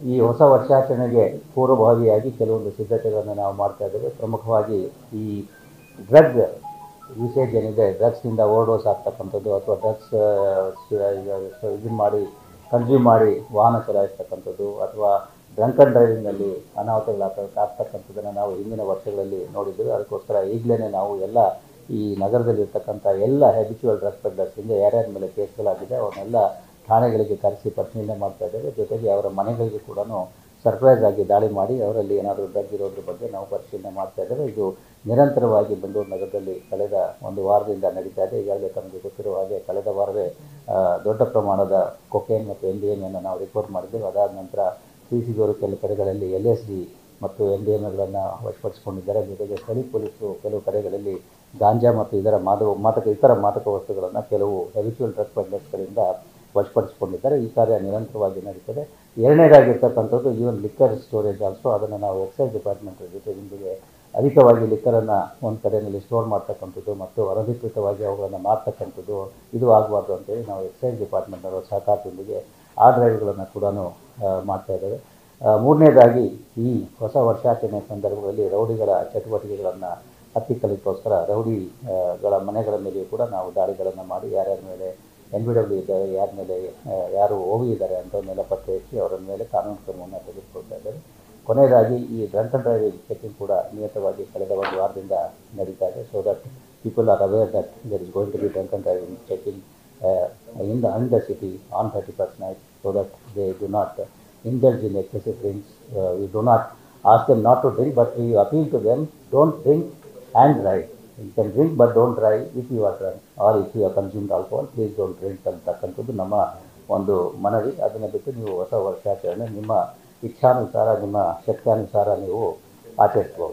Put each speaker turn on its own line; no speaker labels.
ಈ ಹೊಸ ವರ್ಷಾಚರಣೆಗೆ ಪೂರ್ವಭಾವಿಯಾಗಿ ಕೆಲವೊಂದು ಸಿದ್ಧತೆಗಳನ್ನು ನಾವು ಮಾಡ್ತಾ ಇದ್ದೇವೆ ಪ್ರಮುಖವಾಗಿ ಈ ಡ್ರಗ್ ಯೂಸೇಜ್ ಏನಿದೆ ಡ್ರಗ್ಸ್ನಿಂದ ಓವರ್ಡೋಸ್ ಆಗ್ತಕ್ಕಂಥದ್ದು ಅಥವಾ ಡ್ರಗ್ಸ್ ಇದನ್ನು ಮಾಡಿ ಕನ್ಸ್ಯೂಮ್ ಮಾಡಿ ವಾಹನ ಚಲಾಯಿಸ್ತಕ್ಕಂಥದ್ದು ಅಥವಾ ಡ್ರಂಕ್ ಆ್ಯಂಡ್ ಡ್ರೈವಿಂಗ್ನಲ್ಲಿ ಅನಾಹುತಗಳಾಗ್ತ ಆಗ್ತಕ್ಕಂಥದ್ದನ್ನು ನಾವು ಹಿಂದಿನ ವರ್ಷಗಳಲ್ಲಿ ನೋಡಿದ್ದೇವೆ ಅದಕ್ಕೋಸ್ಕರ ಈಗಲೇ ನಾವು ಎಲ್ಲ ಈ ನಗರದಲ್ಲಿರ್ತಕ್ಕಂಥ ಎಲ್ಲ ಹ್ಯಾಬಿಚುವಲ್ ಡ್ರಗ್ ಪೆಡ್ಲರ್ಸ್ ಹಿಂದೆ ಯಾರ್ಯಾರ ಮೇಲೆ ಕೇಸ್ಗಳಾಗಿದೆ ಅವನ್ನೆಲ್ಲ ಠಾಣೆಗಳಿಗೆ ಕರೆಸಿ ಪರಿಶೀಲನೆ ಮಾಡ್ತಾ ಇದ್ದೇವೆ ಜೊತೆಗೆ ಅವರ ಮನೆಗಳಿಗೆ ಕೂಡ ಸರ್ಪ್ರೈಸ್ ಆಗಿ ದಾಳಿ ಮಾಡಿ ಅವರಲ್ಲಿ ಏನಾದರೂ ಡ್ರಗ್ ಇರೋದ್ರ ಬಗ್ಗೆ ನಾವು ಪರಿಶೀಲನೆ ಮಾಡ್ತಾ ಇದ್ದೇವೆ ಇದು ನಿರಂತರವಾಗಿ ಬೆಂಗಳೂರು ನಗರದಲ್ಲಿ ಕಳೆದ ಒಂದು ವಾರದಿಂದ ನಡೀತಾ ಇದೆ ಈಗಾಗಲೇ ತಮಗೆ ಗೊತ್ತಿರುವ ಹಾಗೆ ಕಳೆದ ವಾರವೇ ಆ, ದೊಡ್ಡ ಪ್ರಮಾಣದ ಕೊಕೇನ್ ಮತ್ತು ಎನ್ ಡಿ ಎನ್ನು ನಾವು ರಿಪೋರ್ಟ್ ಮಾಡಿದ್ದೇವೆ ಅದಾದ ನಂತರ ಸಿ ಸಿ ಬಿಯವರು ಕೆಲವು ಕಡೆಗಳಲ್ಲಿ ಎಲ್ ಎಸ್ ಡಿ ಮತ್ತು ಎನ್ ಡಿ ಎಮ್ಗಳನ್ನು ವಶಪಡಿಸಿಕೊಂಡಿದ್ದಾರೆ ಜೊತೆಗೆ ಸ್ಥಳೀಯ ಪೊಲೀಸರು ಕೆಲವು ಕಡೆಗಳಲ್ಲಿ ಗಾಂಜಾ ಮತ್ತು ಇದರ ಮಾದಕ ಮಾದಕ ಇತರ ಮಾದಕ ವಸ್ತುಗಳನ್ನು ಕೆಲವು ಹೆವಿಚುವಲ್ ಡ್ರಗ್ ಪೆಡ್ಲರ್ಸ್ಗಳಿಂದ ವಶಪಡಿಸಿಕೊಂಡಿದ್ದಾರೆ ಈ ಕಾರ್ಯ ನಿರಂತರವಾಗಿ ನಡೀತದೆ ಎರಡನೇದಾಗಿರ್ತಕ್ಕಂಥದ್ದು ಈವನ್ ಲಿಕ್ಕರ್ ಸ್ಟೋರೇಜ್ ಆಲ್ಸೋ ಅದನ್ನು ನಾವು ಎಕ್ಸೈಸ್ ಡಿಪಾರ್ಟ್ಮೆಂಟ್ ಜೊತೆಗಿಂದಿಗೆ ಅಧಿಕವಾಗಿ ಲಿಕ್ಕರನ್ನು ಒಂದು ಕಡೆಯಲ್ಲಿ ಸ್ಟೋರ್ ಮಾಡ್ತಕ್ಕಂಥದ್ದು ಮತ್ತು ಅನಧಿಕೃತವಾಗಿ ಅವುಗಳನ್ನು ಮಾರ್ತಕ್ಕಂಥದ್ದು ಇದು ಆಗಬಾರ್ದು ಅಂತೇಳಿ ನಾವು ಎಕ್ಸೈಸ್ ಡಿಪಾರ್ಟ್ಮೆಂಟ್ನವರ ಸಹಕಾರದೊಂದಿಗೆ ಆ ಡ್ರೈವ್ಗಳನ್ನು ಕೂಡ ಮಾಡ್ತಾ ಇದ್ದೇವೆ ಆ, ಮೂರನೇದಾಗಿ ಈ ಹೊಸ ವರ್ಷಾಚರಣೆ ಸಂದರ್ಭದಲ್ಲಿ ರೌಡಿಗಳ ಚಟುವಟಿಕೆಗಳನ್ನು ಹತ್ತಿಕ್ಕಲಿಕ್ಕೋಸ್ಕರ ರೌಡಿಗಳ ಮನೆಗಳ ಮೇಲೆಯೂ ಕೂಡ ನಾವು ದಾಳಿಗಳನ್ನು ಮಾಡಿ ಯಾರ್ಯಾರ ಮೇಲೆ ಎನ್ ಬಿ ಡಬ್ಲ್ಯೂ ಇದ್ದಾರೆ ಯಾರ ಮೇಲೆ ಆ, ಯಾರು ಓ ವಿ ಇದ್ದಾರೆ ಅಂಥವನ್ನೆಲ್ಲ ಪತ್ತೆ ಹಚ್ಚಿ ಅವರ ಮೇಲೆ ಕಾನೂನು ಕ್ರಮವನ್ನು ತೆಗೆದುಕೊಳ್ತಾ ಇದ್ದಾರೆ ಕೊನೆಯದಾಗಿ ಈ ಡ್ರಂಕ್ ಆ್ಯಂಡ್ ಡ್ರೈವಿಂಗ್ ಚೆಕಿಂಗ್ ಕೂಡ ನಿಯತವಾಗಿ ಕಳೆದ ಒಂದು ವಾರದಿಂದ ನಡೀತಾ ಇದೆ so that people are aware that there is going to be drunk and driving checking in the uh the city on thirty first night so that they do not indulge in excessive drinks. Uh, we do not ask them not to drink, but we appeal to them, don't drink and drive. You can drink but don't drive if you are drunk or if you have consumed alcohol, please don't drink ಅಂತಕ್ಕಂಥದ್ದು ನಮ್ಮ ಒಂದು ಮನವಿ ಅದನ್ನು ಬಿಟ್ಟು ನೀವು ಹೊಸ ವರ್ಷಾಚರಣೆ ನಿಮ್ಮ ಇಚ್ಛಾನುಸಾರ ನಿಮ್ಮ ಶಕ್ತಾನುಸಾರ ನೀವು ಆಚರಿಸ್ಬೋದು